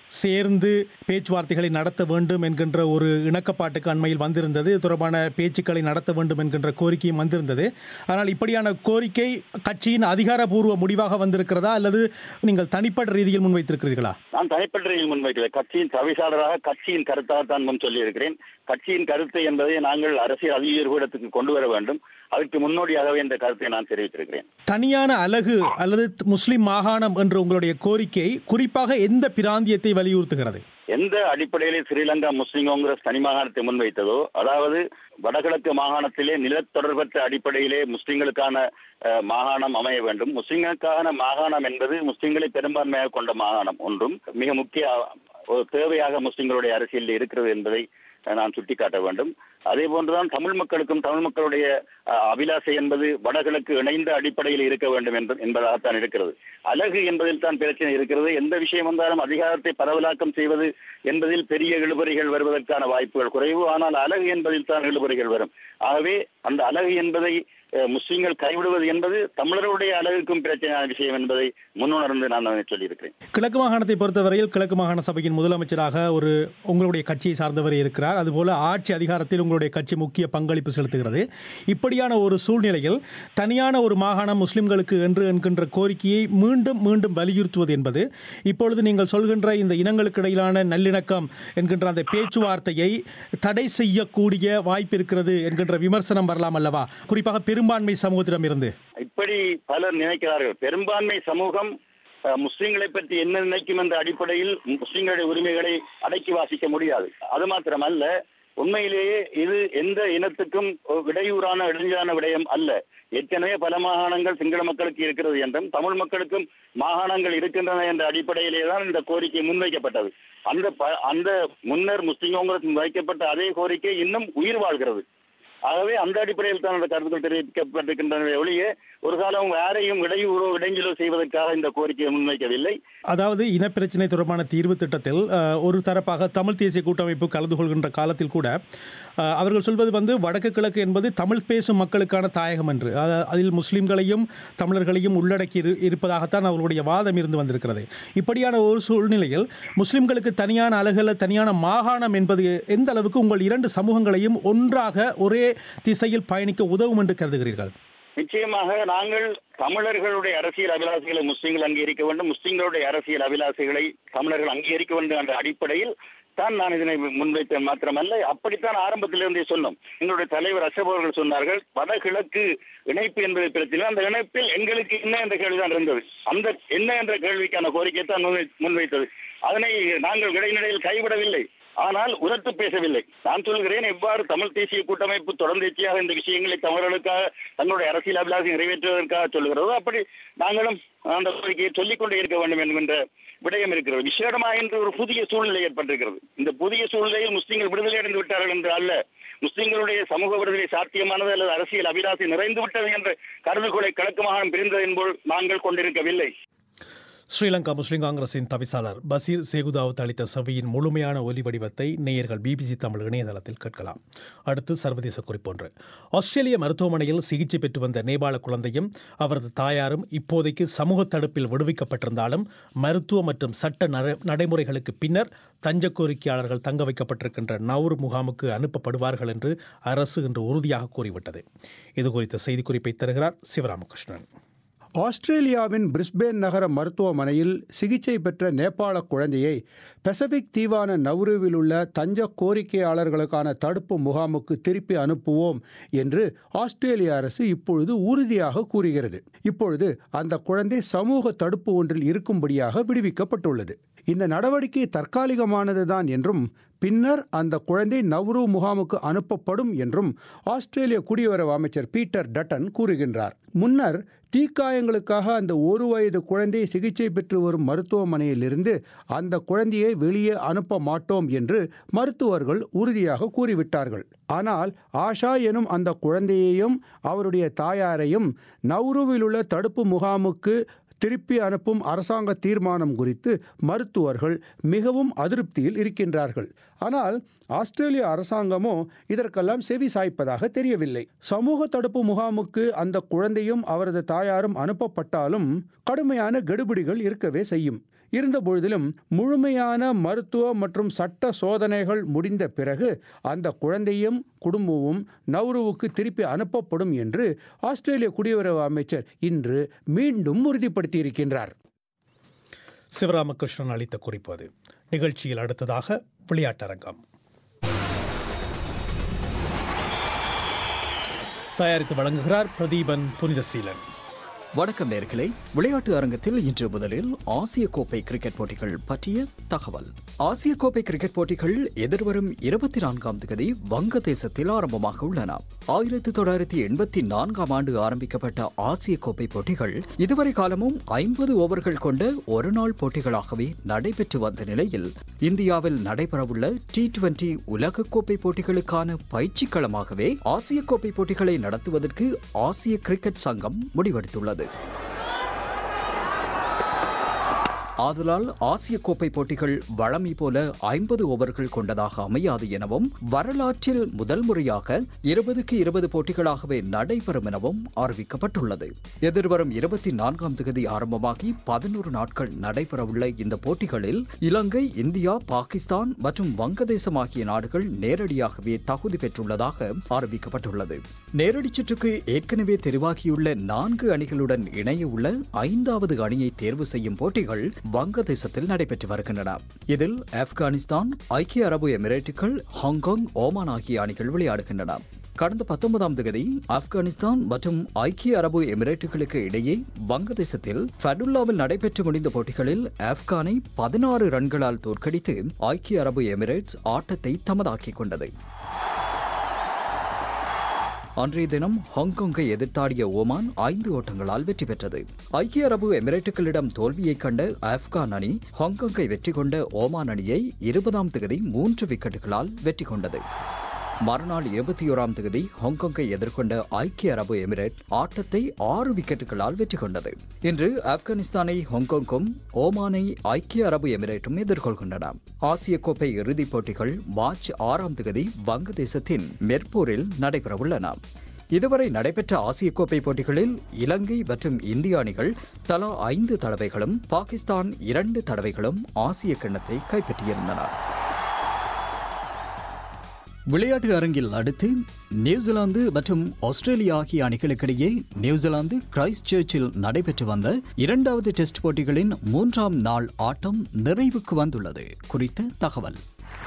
சேர்ந்து பேச்சுவார்த்தைகளை நடத்த வேண்டும் என்கின்ற ஒரு இணக்கப்பாட்டுக்கு அண்மையில் வந்திருந்தது இது தொடர்பான பேச்சுக்களை நடத்த வேண்டும் என்கின்ற கோரிக்கையும் வந்திருந்தது ஆனால் இப்படியான கோரிக்கை கட்சியின் அதிகாரப்பூர்வ முடிவாக வந்திருக்கிறதா அல்லது நீங்கள் தனிப்பட்ட ரீதியில் முன்வைத்திருக்கிறீர்களா நான் தனிப்பட்ட ரீதியில் முன்வைக்கல கட்சியின் தவிசாளராக கட்சியின் கருத்தாக தான் முன் சொல்லியிருக்கிறேன் கட்சியின் கருத்து என்பதை நாங்கள் அரசியல் அதிகாரத்துக்கு கொண்டு வர வேண்டும் அதற்கு முன்னோடியாகவே இந்த கருத்தை நான் தெரிவித்திருக்கிறேன் தனியான அலகு அல்லது முஸ்லிம் மாகாணம் என்ற உங்களுடைய கோரிக்கை குறிப்பாக எந்த பிராந்தியத்தை வலியுறுத்துகிறது எந்த அடிப்படையிலே ஸ்ரீலங்கா முஸ்லிம் காங்கிரஸ் தனி மாகாணத்தை முன்வைத்ததோ அதாவது வடகிழக்கு மாகாணத்திலே நிலத்தொடர்பற்ற அடிப்படையிலே முஸ்லிம்களுக்கான அஹ், மாகாணம் அமைய வேண்டும் முஸ்லிம்களுக்கான மாகாணம் என்பது முஸ்லிம்களை பெரும்பான்மையாக கொண்ட மாகாணம் ஒன்றும் மிக முக்கிய ஒரு தேவையாக முஸ்லிம்களுடைய அரசியலில் இருக்கிறது என்பதை அஹ், நான் சுட்டிக்காட்ட வேண்டும் அதே போன்றுதான் தமிழ் மக்களுக்கும் தமிழ் மக்களுடைய அஹ், அபிலாசை என்பது வடகிழக்கு இணைந்த அடிப்படையில் இருக்க வேண்டும் என்ப- என்பதாகத்தான் இருக்கிறது அழகு என்பதில் தான் பிரச்சனை இருக்கிறது எந்த விஷயம் வந்தாலும் அதிகாரத்தை பரவலாக்கம் செய்வது என்பதில் பெரிய இழுபறிகள் வருவதற்கான வாய்ப்புகள் குறைவு ஆனால் அழகு என்பதில் தான் இழுபறிகள் வரும் ஆகவே அந்த அழகு என்பதை அஹ், முஸ்லிம்கள் கைவிடுவது என்பது தமிழருடைய அழகுக்கும் பிரச்சனையான விஷயம் என்பதை முன்னுணர்ந்து நான் அதனை சொல்லியிருக்கிறேன் கிழக்கு மாகாணத்தை பொறுத்தவரையில் கிழக்கு மாகாண சபையின் முதலமைச்சராக ஒரு உங்களுடைய கட்சியை சார்ந்தவர் இருக்கிறார் அதுபோல ஆட்சி அதிகாரத்தில் உங்களுடைய கட்சி முக்கிய பங்களிப்பு செலுத்துகிறது இப்படியான ஒரு சூழ்நிலையில் தனியான ஒரு மாகாணம் முஸ்லிம்களுக்கு என்று என்கின்ற கோரிக்கையை மீண்டும் மீண்டும் வலியுறுத்துவது என்பது இப்பொழுது நீங்கள் சொல்கின்ற இந்த இனங்களுக்கு இடையிலான நல்லிணக்கம் என்கின்ற அந்த பேச்சுவார்த்தையை தடை செய்யக்கூடிய வாய்ப்பு இருக்கிறது என்கின்ற விமர்சனம் வரலாம் அல்லவா குறிப்பாக பெரும்பான்மை சமூகத்திடம் இருந்து இப்படி பலர் நினைக்கிறார்கள் பெரும்பான்மை சமூகம் அஹ், முஸ்லிம்களை பற்றி என்ன நினைக்கும் என்ற அடிப்படையில் முஸ்லிம்களுடைய உரிமைகளை அடக்கி வாசிக்க முடியாது அது மாத்திரமல்ல உண்மையிலேயே இது எந்த இனத்துக்கும் ஒரு இடையூறான இடைஞ்சான விடயம் அல்ல ஏற்கனவே பல மாகாணங்கள் சிங்கள மக்களுக்கு இருக்கிறது என்றும் தமிழ் மக்களுக்கும் மாகாணங்கள் இருக்கின்றன என்ற அடிப்படையிலே தான் இந்த கோரிக்கை முன்வைக்கப்பட்டது அந்த ப- அந்த முன்னர் முஸ்லிம் காங்கிரஸ் வைக்கப்பட்ட அதே கோரிக்கை இன்னும் உயிர் வாழ்கிறது ஆகவே அந்த அடிப்படையில் தான் அந்த கருத்துக்கள் தெரிவிக்கப்பட்டிருக்கின்றன ஒழிய ஒரு காலம் யாரையும் இடையூறோ இடைஞ்சலோ செய்வதற்காக இந்த கோரிக்கையை முன்வைக்கவில்லை அதாவது இனப்பிரச்சினை தொடர்பான தீர்வு திட்டத்தில் அஹ், ஒரு தரப்பாக தமிழ் தேசிய கூட்டமைப்பு கலந்து கொள்கின்ற காலத்தில் கூட அஹ், அவர்கள் சொல்வது வந்து வடக்கு கிழக்கு என்பது தமிழ் பேசும் மக்களுக்கான தாயகம் என்று அத- அதில் முஸ்லிம்களையும் தமிழர்களையும் உள்ளடக்கி இரு- இருப்பதாகத்தான் அவர்களுடைய வாதம் இருந்து வந்திருக்கிறது இப்படியான ஒரு சூழ்நிலையில் முஸ்லிம்களுக்கு தனியான அழகல்ல தனியான மாகாணம் என்பது எந்த அளவுக்கு உங்கள் இரண்டு சமூகங்களையும் ஒன்றாக ஒரே திசையில் பயணிக்க உதவும் என்று கருதுகிறீர்கள் நிச்சயமாக நாங்கள் தமிழர்களுடைய அரசியல் அபிலாசைகளை முஸ்லிம்கள் அங்கீகரிக்க வேண்டும் முஸ்லிம்களுடைய அரசியல் அபிலாசைகளை தமிழர்கள் அங்கீகரிக்க வேண்டும் என்ற அடிப்படையில் தான் நான் இதனை முன்வைத்தேன் மாத்திரமல்ல அப்படித்தான் ஆரம்பத்திலிருந்தே சொன்னோம் எங்களுடைய தலைவர் அசப் அவர்கள் சொன்னார்கள் வடகிழக்கு இணைப்பு என்பது பிரச்சனை அந்த இணைப்பில் எங்களுக்கு என்ன என்ற கேள்விதான் இருந்தது அந்த என்ன என்ற கேள்விக்கான கோரிக்கை தான் முன்வை- முன்வைத்தது அதனை நாங்கள் இடைநிலையில் கைவிடவில்லை ஆனால் உரத்து பேசவில்லை நான் சொல்கிறேன் எவ்வாறு தமிழ் தேசிய கூட்டமைப்பு தொடர்ந்தேச்சியாக இந்த விஷயங்களை தமிழர்களுக்காக தங்களுடைய அரசியல் அபிலாசை நிறைவேற்றுவதற்காக சொல்லுகிறதோ அப்படி நாங்களும் அந்த கோரிக்கையை சொல்லிக்கொண்டே இருக்க வேண்டும் என்கின்ற விடயம் இருக்கிறது விசேடமாக இன்று ஒரு புதிய சூழ்நிலை ஏற்பட்டிருக்கிறது இந்த புதிய சூழ்நிலையில் முஸ்லிம்கள் விடுதலை அடைந்து விட்டார்கள் என்று அல்ல முஸ்லிம்களுடைய சமூக விடுதலை சாத்தியமானது அல்லது அரசியல் அபிலாசை நிறைந்து விட்டது என்ற கருதுகோளை கிழக்கு மாகாணம் பிரிந்தது என்போல் நாங்கள் கொண்டிருக்கவில்லை ஸ்ரீலங்கா முஸ்லிம் காங்கிரசின் தவிசாளர் பசீர் சேகுதாவத் அளித்த சபையின் முழுமையான ஒலி வடிவத்தை நேயர்கள் பிபிசி தமிழ் இணையதளத்தில் கேட்கலாம் அடுத்து சர்வதேச குறிப்பொன்று ஆஸ்திரேலிய மருத்துவமனையில் சிகிச்சை பெற்று வந்த நேபாள குழந்தையும் அவரது தாயாரும் இப்போதைக்கு சமூக தடுப்பில் விடுவிக்கப்பட்டிருந்தாலும் மருத்துவ மற்றும் சட்ட நட- நடைமுறைகளுக்கு பின்னர் தஞ்ச கோரிக்கையாளர்கள் தங்க வைக்கப்பட்டிருக்கின்ற நவுர் முகாமுக்கு அனுப்பப்படுவார்கள் என்று அரசு இன்று உறுதியாக கூறிவிட்டது இதுகுறித்த செய்திக்குறிப்பை தருகிறார் சிவராமகிருஷ்ணன் ஆஸ்திரேலியாவின் பிரிஸ்பேன் நகர மருத்துவமனையில் சிகிச்சை பெற்ற நேபாள குழந்தையை பசிபிக் தீவான நவ்ருவில் உள்ள தஞ்ச கோரிக்கையாளர்களுக்கான தடுப்பு முகாமுக்கு திருப்பி அனுப்புவோம் என்று ஆஸ்திரேலிய அரசு இப்பொழுது உறுதியாக கூறுகிறது இப்பொழுது அந்த குழந்தை சமூக தடுப்பு ஒன்றில் இருக்கும்படியாக விடுவிக்கப்பட்டுள்ளது இந்த நடவடிக்கை தற்காலிகமானதுதான் என்றும் பின்னர் அந்த குழந்தை நவ்ரு முகாமுக்கு அனுப்பப்படும் என்றும் ஆஸ்திரேலிய குடியுறவு அமைச்சர் பீட்டர் டட்டன் கூறுகின்றார் முன்னர் தீக்காயங்களுக்காக அந்த ஒரு வயது குழந்தை சிகிச்சை பெற்று வரும் மருத்துவமனையிலிருந்து அந்த குழந்தையை வெளியே அனுப்ப மாட்டோம் என்று மருத்துவர்கள் உறுதியாக கூறிவிட்டார்கள் ஆனால் ஆஷா எனும் அந்த குழந்தையையும் அவருடைய தாயாரையும் நவ்ருவில் உள்ள தடுப்பு முகாமுக்கு திருப்பி அனுப்பும் அரசாங்க தீர்மானம் குறித்து மருத்துவர்கள் மிகவும் அதிருப்தியில் இருக்கின்றார்கள் ஆனால் ஆஸ்திரேலிய அரசாங்கமோ இதற்கெல்லாம் செவி சாய்ப்பதாக தெரியவில்லை சமூக தடுப்பு முகாமுக்கு அந்த குழந்தையும் அவரது தாயாரும் அனுப்பப்பட்டாலும் கடுமையான கெடுபிடிகள் இருக்கவே செய்யும் இருந்தபொழுதிலும் முழுமையான மருத்துவ மற்றும் சட்ட சோதனைகள் முடிந்த பிறகு அந்த குழந்தையும் குடும்பமும் நவ்ருவுக்கு திருப்பி அனுப்பப்படும் என்று ஆஸ்திரேலிய குடியுறவு அமைச்சர் இன்று மீண்டும் உறுதிப்படுத்தியிருக்கின்றார் சிவராமகிருஷ்ணன் அளித்த குறிப்பு அது நிகழ்ச்சியில் அடுத்ததாக விளையாட்டரங்கம் தயாரித்து வழங்குகிறார் பிரதீபன் புனிதசீலன் வணக்கம் நேர்களே விளையாட்டு அரங்கத்தில் இன்று முதலில் ஆசிய கோப்பை கிரிக்கெட் போட்டிகள் பற்றிய தகவல் ஆசிய கோப்பை கிரிக்கெட் போட்டிகள் எதிர்வரும் இருபத்தி நான்காம் தேதி வங்கதேசத்தில் ஆரம்பமாக உள்ளன ஆயிரத்தி தொள்ளாயிரத்தி எண்பத்தி நான்காம் ஆண்டு ஆரம்பிக்கப்பட்ட ஆசிய கோப்பை போட்டிகள் இதுவரை காலமும் ஐம்பது ஓவர்கள் கொண்ட ஒருநாள் போட்டிகளாகவே நடைபெற்று வந்த நிலையில் இந்தியாவில் நடைபெறவுள்ள டி டுவெண்டி உலகக்கோப்பை போட்டிகளுக்கான பயிற்சி களமாகவே ஆசிய கோப்பை போட்டிகளை நடத்துவதற்கு ஆசிய கிரிக்கெட் சங்கம் முடிவெடுத்துள்ளது ஆதலால் ஆசிய கோப்பை போட்டிகள் வழமை போல ஐம்பது ஓவர்கள் கொண்டதாக அமையாது எனவும் வரலாற்றில் முதல் முறையாக இருபதுக்கு இருபது போட்டிகளாகவே நடைபெறும் எனவும் அறிவிக்கப்பட்டுள்ளது எதிர்வரும் இருபத்தி நான்காம் தேதி ஆரம்பமாகி பதினோரு நாட்கள் நடைபெறவுள்ள இந்த போட்டிகளில் இலங்கை இந்தியா பாகிஸ்தான் மற்றும் வங்கதேசம் ஆகிய நாடுகள் நேரடியாகவே தகுதி பெற்றுள்ளதாக அறிவிக்கப்பட்டுள்ளது நேரடி சுற்றுக்கு ஏற்கனவே தெரிவாகியுள்ள நான்கு அணிகளுடன் இணைய உள்ள ஐந்தாவது அணியை தேர்வு செய்யும் போட்டிகள் வங்கதேசத்தில் நடைபெற்று வருகின்றன இதில் ஆப்கானிஸ்தான் ஐக்கிய அரபு எமிரேட்டுகள் ஹாங்காங் ஓமான் ஆகிய அணிகள் விளையாடுகின்றன கடந்த பத்தொன்பதாம் தேதி ஆப்கானிஸ்தான் மற்றும் ஐக்கிய அரபு எமிரேட்டுகளுக்கு இடையே வங்கதேசத்தில் ஃபடுல்லாவில் நடைபெற்று முடிந்த போட்டிகளில் ஆப்கானை பதினாறு ரன்களால் தோற்கடித்து ஐக்கிய அரபு எமிரேட்ஸ் ஆட்டத்தை தமதாக்கிக் கொண்டது அன்றைய தினம் ஹாங்காங்கை எதிர்த்தாடிய ஓமான் ஐந்து ஓட்டங்களால் வெற்றி பெற்றது ஐக்கிய அரபு எமிரேட்டுகளிடம் தோல்வியைக் கண்ட ஆப்கான் அணி ஹாங்காங்கை வெற்றி கொண்ட ஓமான் அணியை இருபதாம் தேதி மூன்று விக்கெட்டுகளால் வெற்றி கொண்டது மறுநாள் இருபத்தி ஓராம் தேதி ஹாங்காங்கை எதிர்கொண்ட ஐக்கிய அரபு எமிரேட் ஆட்டத்தை ஆறு விக்கெட்டுகளால் வெற்றி கொண்டது இன்று ஆப்கானிஸ்தானை ஹாங்காங்கும் ஓமானை ஐக்கிய அரபு எமிரேட்டும் எதிர்கொள்கின்றன ஆசிய கோப்பை இறுதிப் போட்டிகள் மார்ச் ஆறாம் தேதி வங்கதேசத்தின் மெர்பூரில் நடைபெறவுள்ளன இதுவரை நடைபெற்ற ஆசிய கோப்பை போட்டிகளில் இலங்கை மற்றும் இந்திய அணிகள் தலா ஐந்து தடவைகளும் பாகிஸ்தான் இரண்டு தடவைகளும் ஆசிய கிண்ணத்தை கைப்பற்றியிருந்தன விளையாட்டு அரங்கில் அடுத்து நியூசிலாந்து மற்றும் ஆஸ்திரேலியா ஆகிய அணிகளுக்கிடையே நியூசிலாந்து கிரைஸ்ட் சர்ச்சில் நடைபெற்று வந்த இரண்டாவது டெஸ்ட் போட்டிகளின் மூன்றாம் நாள் ஆட்டம் நிறைவுக்கு வந்துள்ளது குறித்த தகவல்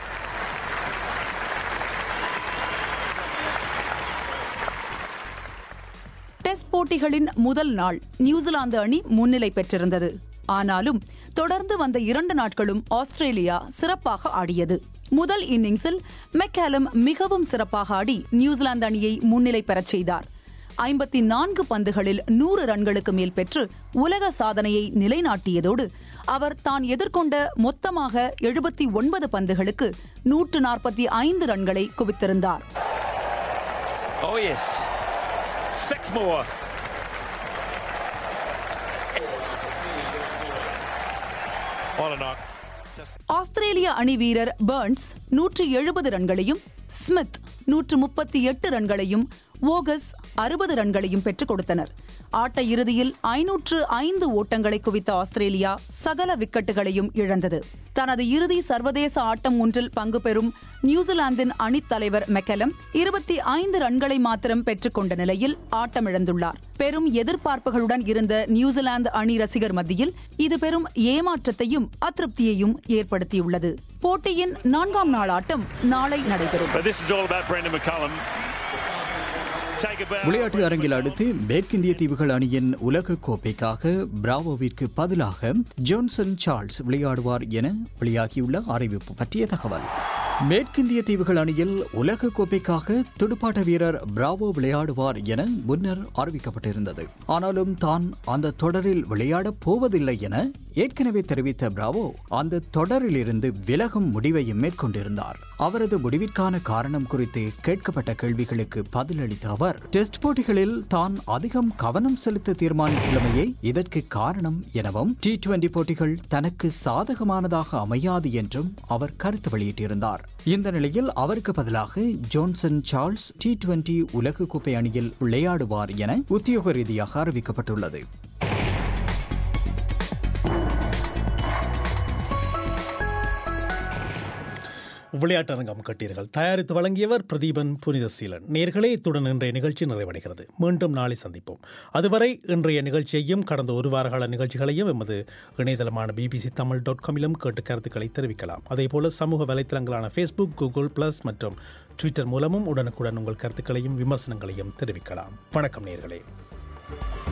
டெஸ்ட் போட்டிகளின் முதல் நாள் நியூசிலாந்து அணி முன்னிலை பெற்றிருந்தது ஆனாலும் தொடர்ந்து வந்த இரண்டு நாட்களும் ஆஸ்திரேலியா சிறப்பாக ஆடியது முதல் இன்னிங்ஸில் மெக்காலம் மிகவும் சிறப்பாக ஆடி நியூசிலாந்து அணியை முன்னிலை பெறச் செய்தார் ஐம்பத்தி நான்கு பந்துகளில் நூறு ரன்களுக்கு மேல் பெற்று உலக சாதனையை நிலைநாட்டியதோடு அவர் தான் எதிர்கொண்ட மொத்தமாக எழுபத்தி ஒன்பது பந்துகளுக்கு நூற்று நாற்பத்தி ஐந்து ரன்களை குவித்திருந்தார் Oh, yes. Six more. What a knock. ஆஸ்திரேலிய அணி வீரர் பர்ன்ஸ் நூற்று எழுபது ரன்களையும் ஸ்மித் நூற்று முப்பத்தி எட்டு ரன்களையும் ஓகஸ் அறுபது ரன்களையும் பெற்றுக் கொடுத்தனர் ஆட்ட இறுதியில் ஐநூற்று ஐந்து ஓட்டங்களை குவித்த ஆஸ்திரேலியா சகல விக்கெட்டுகளையும் இழந்தது தனது இறுதி சர்வதேச ஆட்டம் ஒன்றில் பங்கு பெறும் நியூசிலாந்தின் அணித்தலைவர் மெக்கலம் இருபத்தி ஐந்து ரன்களை மாத்திரம் பெற்றுக் கொண்ட நிலையில் ஆட்டமிழந்துள்ளார் பெரும் எதிர்பார்ப்புகளுடன் இருந்த நியூசிலாந்து அணி ரசிகர் மத்தியில் இது பெரும் ஏமாற்றத்தையும் அதிருப்தியையும் ஏற்படுத்தியுள்ளது போட்டியின் நான்காம் நாள் ஆட்டம் நாளை நடைபெறும் But this is all about Brendan McCullum. Take a bow. விளையாட்டு அரங்கில் அடுத்து மேற்கிந்திய தீவுகள் அணியின் உலக கோப்பைக்காக பிராவோவிற்கு பதிலாக ஜோன்சன் சார்ல்ஸ் விளையாடுவார் என வெளியாகியுள்ள அறிவிப்பு பற்றிய தகவல் மேற்கிந்திய தீவுகள் அணியில் உலக கோப்பைக்காக துடுப்பாட்ட வீரர் பிராவோ விளையாடுவார் என முன்னர் அறிவிக்கப்பட்டிருந்தது ஆனாலும் தான் அந்த தொடரில் விளையாடப் போவதில்லை என ஏற்கனவே தெரிவித்த பிராவோ அந்த தொடரில் இருந்து விலகும் முடிவையும் மேற்கொண்டிருந்தார் அவரது முடிவிற்கான காரணம் குறித்து கேட்கப்பட்ட கேள்விகளுக்கு பதிலளித்த அவர் டெஸ்ட் போட்டிகளில் தான் அதிகம் கவனம் செலுத்த தீர்மானித்துள்ளமையே இதற்கு காரணம் எனவும் டி டுவெண்டி போட்டிகள் தனக்கு சாதகமானதாக அமையாது என்றும் அவர் கருத்து வெளியிட்டிருந்தார் இந்த நிலையில் அவருக்கு பதிலாக ஜோன்சன் சார்ல்ஸ் டி டுவெண்டி உலகக்கோப்பை அணியில் விளையாடுவார் என உத்தியோக ரீதியாக அறிவிக்கப்பட்டுள்ளது விளையாட்டரங்கம் கட்டீர்கள் தயாரித்து வழங்கியவர் பிரதீபன் புனிதசீலன் நேர்களே இத்துடன் இன்றைய நிகழ்ச்சி நிறைவடைகிறது மீண்டும் நாளை சந்திப்போம் அதுவரை இன்றைய நிகழ்ச்சியையும் கடந்த ஒரு வாரகால நிகழ்ச்சிகளையும் எமது இணையதளமான பிபிசி தமிழ் டாட் காமிலும் கேட்டு கருத்துக்களை தெரிவிக்கலாம் அதேபோல சமூக வலைத்தளங்களான ஃபேஸ்புக் கூகுள் பிளஸ் மற்றும் ட்விட்டர் மூலமும் உடனுக்குடன் உங்கள் கருத்துக்களையும் விமர்சனங்களையும் தெரிவிக்கலாம் வணக்கம் நேர்களே